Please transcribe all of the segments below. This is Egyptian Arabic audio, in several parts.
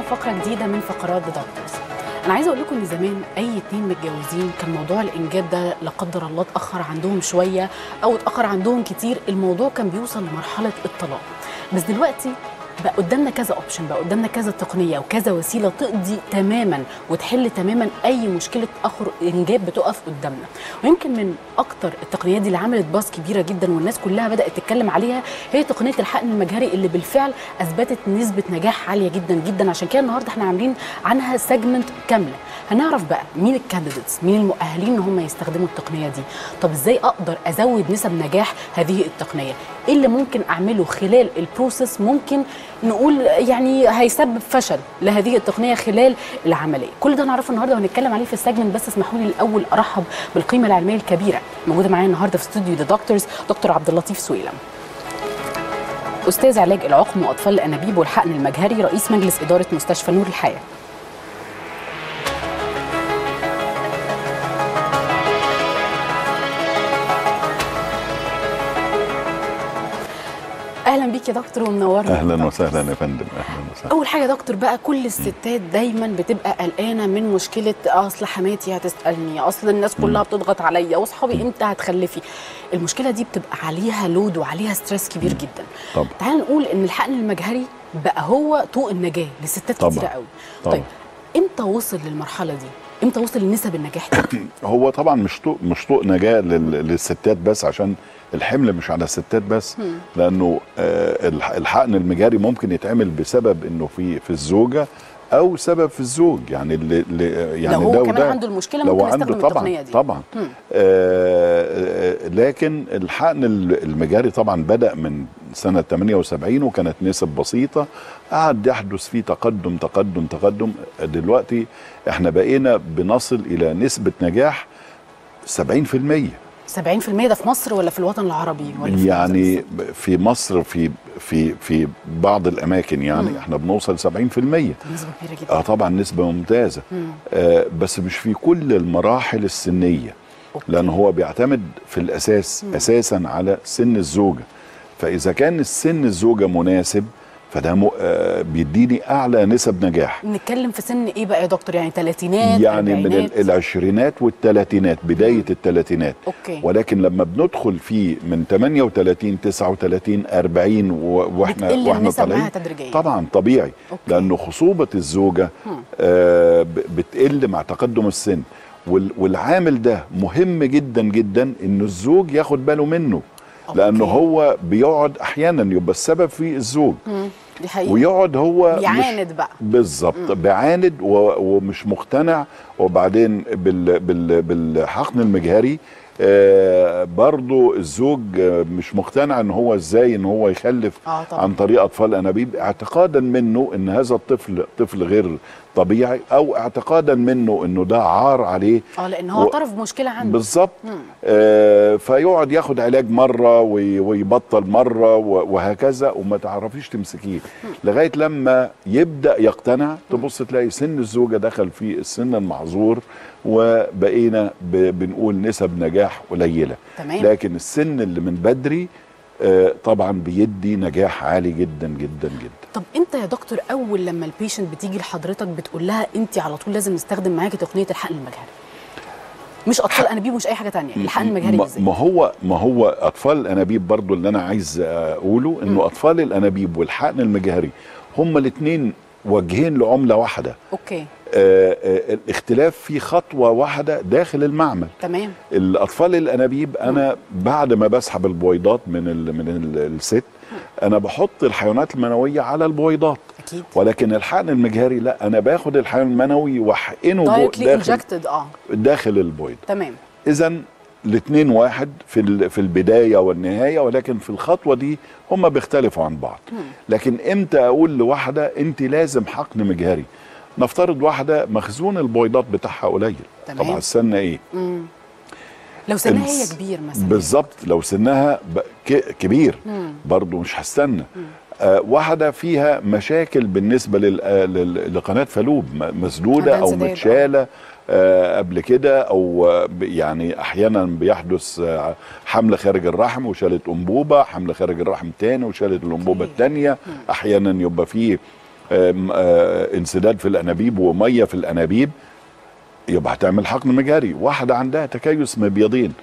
فقره جديده من فقرات ذا دكتورز انا عايزه اقول لكم ان زمان اي اتنين متجوزين كان موضوع الانجاب ده لا قدر الله اتاخر عندهم شويه او اتاخر عندهم كتير الموضوع كان بيوصل لمرحله الطلاق بس دلوقتي بقى قدامنا كذا اوبشن بقى قدامنا كذا تقنيه وكذا وسيله تقضي تماما وتحل تماما اي مشكله تاخر انجاب بتقف قدامنا ويمكن من اكتر التقنيات دي اللي عملت باص كبيره جدا والناس كلها بدات تتكلم عليها هي تقنيه الحقن المجهري اللي بالفعل اثبتت نسبه نجاح عاليه جدا جدا عشان كده النهارده احنا عاملين عنها سيجمنت كامله هنعرف بقى مين الكانديديتس مين المؤهلين ان هم يستخدموا التقنيه دي طب ازاي اقدر ازود نسب نجاح هذه التقنيه ايه اللي ممكن اعمله خلال البروسيس ممكن نقول يعني هيسبب فشل لهذه التقنيه خلال العمليه كل ده نعرفه النهارده وهنتكلم عليه في السجن بس اسمحوا لي الاول ارحب بالقيمه العلميه الكبيره موجوده معايا النهارده في استوديو ذا دكتورز دكتور عبد اللطيف سويلم استاذ علاج العقم واطفال الانابيب والحقن المجهري رئيس مجلس اداره مستشفى نور الحياه اهلا بيك يا دكتور ومنورنا اهلا وسهلا يا فندم اهلا وسهلا اول حاجه يا دكتور بقى كل الستات دايما بتبقى قلقانه من مشكله اصل حماتي هتسالني اصل الناس كلها بتضغط عليا واصحابي امتى هتخلفي المشكله دي بتبقى عليها لود وعليها ستريس كبير جدا طبعا. تعال نقول ان الحقن المجهري بقى هو طوق النجاه لستات طبعا. كتيره قوي طبعا. طيب امتى وصل للمرحله دي امتى وصل لنسب النجاح دي هو طبعا مش طوق مش طوق نجاه لل- للستات بس عشان الحمل مش على الستات بس لانه آه، الح- الحقن المجاري ممكن يتعمل بسبب انه في في الزوجه او سبب في الزوج يعني اللي اللي يعني لو هو ده كمان وده عنده المشكلة لو ممكن عنده يستخدم طبعا التقنية دي. طبعا مم. آه آه، لكن الحقن ال- المجاري طبعا بدا من سنه 78 وكانت نسب بسيطه قعد يحدث فيه تقدم تقدم تقدم دلوقتي احنا بقينا بنصل الى نسبه نجاح 70% 70% ده في مصر ولا في الوطن العربي ولا في يعني في مصر في في في بعض الاماكن يعني مم. احنا بنوصل 70% نسبه كبيره جدا اه طبعا نسبه ممتازه مم. آه بس مش في كل المراحل السنيه أوكي. لان هو بيعتمد في الاساس اساسا على سن الزوجه فاذا كان السن الزوجه مناسب فده م... آه بيديني اعلى نسب نجاح بنتكلم في سن ايه بقى يا دكتور يعني ثلاثينات يعني من أربعينات؟ ال- العشرينات والثلاثينات بدايه الثلاثينات اوكي ولكن لما بندخل فيه من 38 39 40 و- واحنا بتقل واحنا النسب طالعين معاها تدريجيا. طبعا طبيعي أوكي. لانه خصوبه الزوجه آه ب- بتقل مع تقدم السن وال- والعامل ده مهم جدا جدا ان الزوج ياخد باله منه لانه أوكي. هو بيقعد احيانا يبقى السبب في الزوج مم. دي حقيقه ويقعد هو مش- بيعاند بقى. بالظبط بيعاند و- ومش مقتنع وبعدين بال بال بالحقن المجهري آه برضو الزوج آه مش مقتنع ان هو ازاي ان هو يخلف آه طبعا. عن طريق اطفال انابيب اعتقادا منه ان هذا الطفل طفل غير طبيعي او اعتقادا منه انه ده عار عليه اه لان هو و- اعترف بمشكله عنده بالظبط آه فيقعد ياخد علاج مره وي- ويبطل مره و- وهكذا وما تعرفيش تمسكيه لغايه لما يبدا يقتنع تبص تلاقي سن الزوجه دخل في السن المحظور وبقينا ب- بنقول نسب نجاح قليله تمام. لكن السن اللي من بدري آه طبعا بيدي نجاح عالي جدا جدا جدا طب انت يا دكتور اول لما البيشنت بتيجي لحضرتك بتقول لها انت على طول لازم نستخدم معاكي تقنيه الحقن المجهري مش اطفال انابيب مش اي حاجه تانية الحقن المجهري ما- بالذات ما هو ما هو اطفال الانابيب برضو اللي انا عايز اقوله انه اطفال الانابيب والحقن المجهري هما الاثنين وجهين لعمله واحده اوكي آه، آه، الاختلاف في خطوه واحده داخل المعمل تمام الاطفال الانابيب انا بعد ما بسحب البويضات من ال من ال الست انا بحط الحيوانات المنويه على البويضات اكيد ولكن الحقن المجهري لا انا باخد الحيوان المنوي واحقنه جو- دايركتلي داخل انجكتد اه داخل البويضه تمام اذا الاثنين واحد في ال- في البدايه والنهايه ولكن في الخطوه دي هم بيختلفوا عن بعض لكن امتى اقول لواحده انت لازم حقن مجهري نفترض واحده مخزون البويضات بتاعها قليل تمام. طبعا السن ايه لو سنها هي الس- كبير مثلا بالظبط لو سنها ب- ك- كبير برضو مش هستنى آه واحده فيها مشاكل بالنسبه لل- آه، لل- لقناه فالوب م- مسدوده عندها او انسداد، آه. متشاله آه قبل كده او آه، ب- يعني احيانا بيحدث آه حمل خارج الرحم وشالت انبوبه حمل خارج الرحم تاني وشالت الانبوبه أوكي. الثانيه احيانا يبقى فيه آم، آه، انسداد في الانابيب وميه في الانابيب يبقى هتعمل حقن مجهري واحده عندها تكيس مبيضين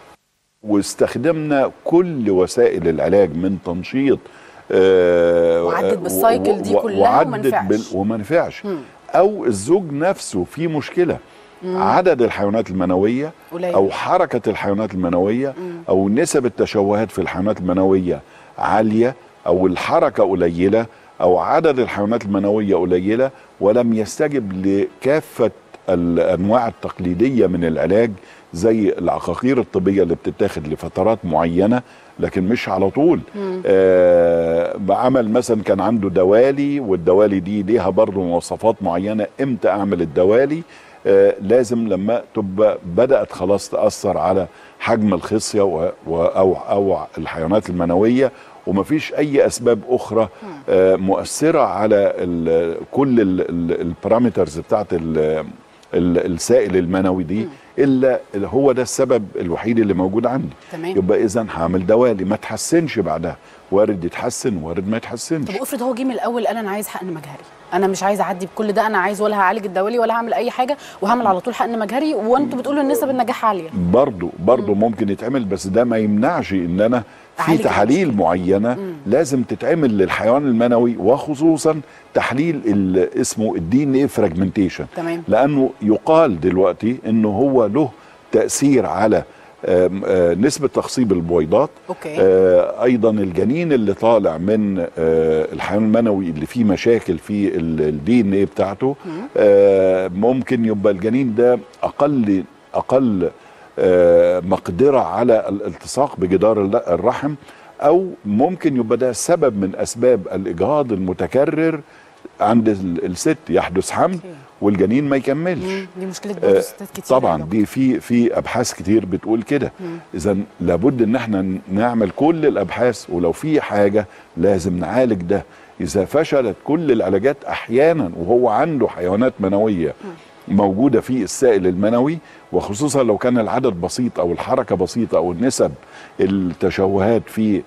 واستخدمنا كل وسائل العلاج من تنشيط آه، وعدت بالسايكل دي و- كلها وعدت وما نفعش. بال- وما نفعش او الزوج نفسه في مشكله عدد الحيوانات المنويه قليل. او حركه الحيوانات المنويه او نسب التشوهات في الحيوانات المنويه عاليه او الحركه قليله او عدد الحيوانات المنويه قليله ولم يستجب لكافه الانواع التقليديه من العلاج زي العقاقير الطبيه اللي بتتاخد لفترات معينه لكن مش على طول آه بعمل مثلا كان عنده دوالي والدوالي دي ليها برضه مواصفات معينه امتى اعمل الدوالي آه لازم لما تبقى بدات خلاص تاثر على حجم الخصيه و و او او الحيوانات المنويه ومفيش اي اسباب اخرى آه مؤثره على ال كل البارامترز بتاعت ال ال- السائل المنوي دي الا هو ده السبب الوحيد اللي موجود عندي تمام. يبقى اذا هعمل دوالي ما تحسنش بعدها وارد يتحسن وارد ما يتحسنش طب افرض هو جه من الاول قال انا عايز حقن مجهري انا مش عايز اعدي بكل ده انا عايز ولا هعالج الدوالي ولا هعمل اي حاجه وهعمل على طول حقن مجهري وانتوا بتقولوا ان نسب النجاح عاليه برضه برضه ممكن يتعمل بس ده ما يمنعش ان انا في أعالج تحاليل معينه لازم تتعمل للحيوان المنوي وخصوصا تحليل ال- اسمه الدي ان ايه فراجمنتيشن تمام. لانه يقال دلوقتي انه هو له تاثير على آم، آه، نسبة تخصيب البويضات أوكي. آه، أيضا الجنين اللي طالع من آه، الحيوان المنوي اللي فيه مشاكل في الدي ان ايه بتاعته آه، ممكن يبقى الجنين ده أقل أقل آه، مقدرة على الالتصاق بجدار الل- الرحم أو ممكن يبقى ده سبب من أسباب الإجهاض المتكرر عند ال- الست يحدث حمل أوكي. والجنين ما يكملش مم. دي مشكله برضه ستات كتير طبعا يا دي في في ابحاث كتير بتقول كده اذا لابد ان احنا نعمل كل الابحاث ولو في حاجه لازم نعالج ده اذا فشلت كل العلاجات احيانا وهو عنده حيوانات منويه موجوده في السائل المنوي وخصوصا لو كان العدد بسيط او الحركه بسيطه او النسب التشوهات في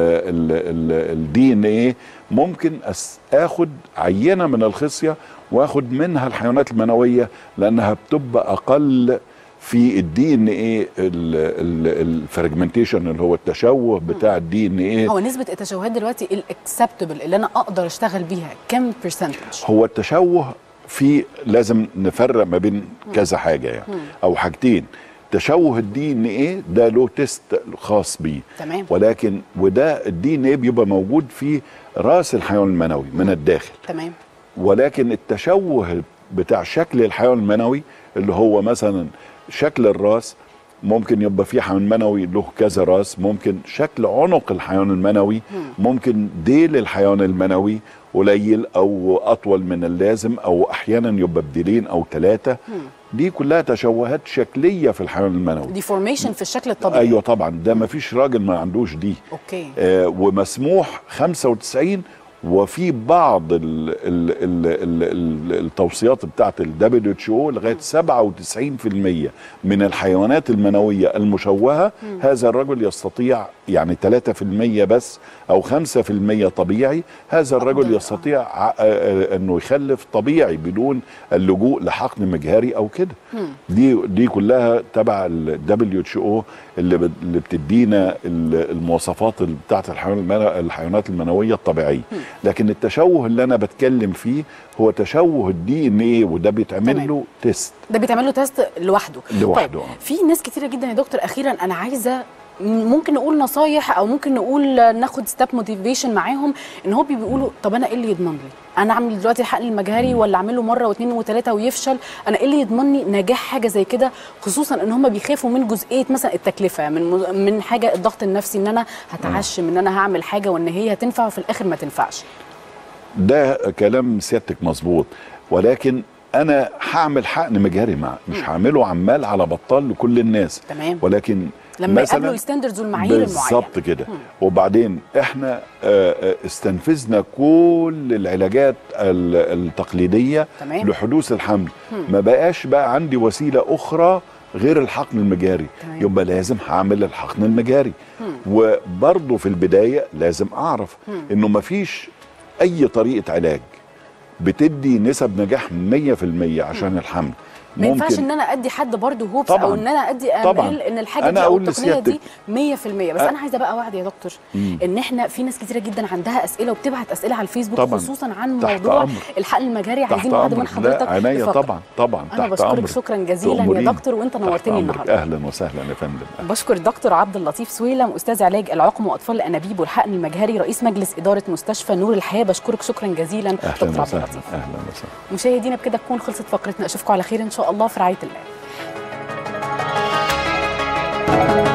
الدي ان ايه ممكن أس- اخد عينه من الخصيه واخد منها الحيوانات المنويه لانها بتبقى اقل في الدي ان ايه الفراجمنتيشن اللي هو التشوه بتاع الدي ان ايه هو نسبه التشوهات دلوقتي الاكسبتبل اللي انا اقدر اشتغل بيها كم برسنتج هو التشوه في لازم نفرق ما بين كذا حاجه يعني او حاجتين تشوه الدي ان ايه ده له تيست خاص بيه تمام. ولكن وده الدي ان ايه بيبقى موجود في راس الحيوان المنوي من الداخل تمام ولكن التشوه بتاع شكل الحيوان المنوي اللي هو مثلا شكل الراس ممكن يبقى في حيوان منوي له كذا راس ممكن شكل عنق الحيوان المنوي ممكن ديل الحيوان المنوي قليل او اطول من اللازم او احيانا يبقى بديلين او ثلاثه دي كلها تشوهات شكليه في الحيوان المنوي ديفورميشن في الشكل الطبيعي ايوه طبعا ده ما فيش راجل ما عندوش دي اوكي آه، ومسموح 95 وفي بعض ال ال ال ال ال التوصيات بتاعت ال WHO لغايه 97% من الحيوانات المنويه المشوهه هذا الرجل يستطيع يعني 3% بس او 5% طبيعي هذا الرجل أفضل، آه. يستطيع ع- آه، آه، انه يخلف طبيعي بدون اللجوء لحقن مجهري او كده دي دي كلها تبع ال WHO اللي بت- اللي بتدينا ال- المواصفات ال- بتاعت الحيوان المنو- الحيوانات المنويه الطبيعيه لكن التشوه اللي انا بتكلم فيه هو تشوه الدي ان ايه وده بيتعمل تمام. له تيست ده بيتعمل له تيست لوحده لوحده، طيب آه. في ناس كتيره جدا يا دكتور اخيرا انا عايزه ممكن نقول نصايح او ممكن نقول ناخد ستيب موتيفيشن معاهم ان هو بيقولوا طب انا ايه اللي يضمن لي انا اعمل دلوقتي الحقن المجهري ولا اعمله مره واثنين وثلاثه ويفشل انا ايه اللي يضمن لي نجاح حاجه زي كده خصوصا ان هم بيخافوا من جزئيه مثلا التكلفه من مز- من حاجه الضغط النفسي ان انا هتعشم ان انا هعمل حاجه وان هي هتنفع وفي الاخر ما تنفعش ده كلام سيادتك مظبوط ولكن انا هعمل حقن مجهري مع مش هعمله عمال على بطال لكل الناس تمام. ولكن لما مثلاً يقابلوا الستاندردز والمعايير المعينه بالظبط كده وبعدين احنا آه، آه، استنفذنا كل العلاجات ال- التقليديه تمام. لحدوث الحمل ما بقاش بقى عندي وسيله اخرى غير الحقن المجاري تمام. يبقى لازم هعمل الحقن المجاري وبرضه في البدايه لازم اعرف انه ما فيش اي طريقه علاج بتدي نسب نجاح 100% عشان الحمل ما ينفعش ان انا ادي حد برضه هوبس او طبعاً. ان انا ادي امال طبعاً. ان الحاجه أنا دي او أقول التقنيه دي لسيادتك. 100% بس أ- انا عايزه بقى وعد يا دكتور ان احنا في ناس كتيره جدا عندها اسئله وبتبعت اسئله على الفيسبوك طبعاً. خصوصا عن تحت موضوع أمر. الحقن المجاري تحت عايزين بعد من أمرك. حضرتك لا عينيا بفقرة. طبعا طبعا انا تحت بشكرك أمرك. شكرا جزيلا يا تأمرين. دكتور وانت تحت نورتني أمرك. النهارده اهلا وسهلا يا فندم بشكر الدكتور عبد اللطيف سويلم استاذ علاج العقم واطفال الانابيب والحقن المجهري رئيس مجلس اداره مستشفى نور الحياه بشكرك شكرا جزيلا اهلا دكتور عبد وسهلا اللطيف اهلا وسهلا مشاهدينا بكده تكون خلصت فقرتنا اشوفكم على خير ان شاء الله في رعايه الله